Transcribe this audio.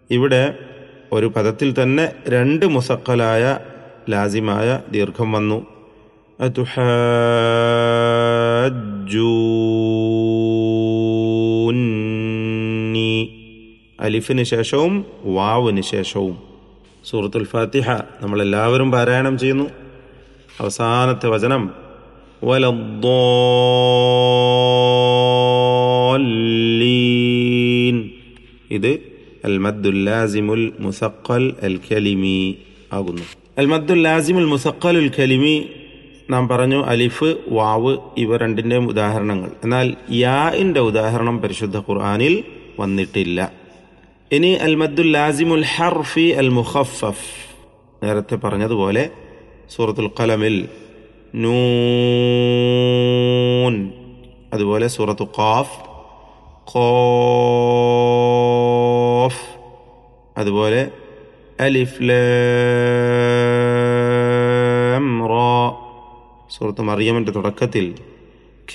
ഇവിടെ ഒരു പദത്തിൽ തന്നെ രണ്ട് മുസക്കലായ ലാസിമായ ദീർഘം വന്നു അതുഹൂന്നി അലിഫിന് ശേഷവും വാവിന് ശേഷവും സൂറത്തുൽ ഫാത്തിഹ നമ്മളെല്ലാവരും പാരായണം ചെയ്യുന്നു അവസാനത്തെ വചനം വലദ്ദാലീൻ ഇത് അൽ മദ്ദുൽ ലാസിമുൽ മുസക്കൽ അൽ കലിമി ആകുന്നു അൽ മദ്ദുൽ ലാസിമുൽ മുസക്കൽ ഉൽ കലിമി നാം പറഞ്ഞു അലിഫ് വാവ് ഇവ രണ്ടിൻ്റെയും ഉദാഹരണങ്ങൾ എന്നാൽ യാഇൻ്റെ ഉദാഹരണം പരിശുദ്ധ ഖുർആാനിൽ വന്നിട്ടില്ല ഇനി അൽ മദ്ദുൽ ലാസിമുൽ ഹർഫി അൽ മുഖഫഫ് നേരത്തെ പറഞ്ഞതുപോലെ സൂറത്തുൽ ഖലമിൽ നൂൻ അതുപോലെ സൂറത്തു ഖാഫ് ഖോഫ് അതുപോലെ അലിഫ് ലാം റ സൂറത്ത് മറിയമിൻ്റെ തുടക്കത്തിൽ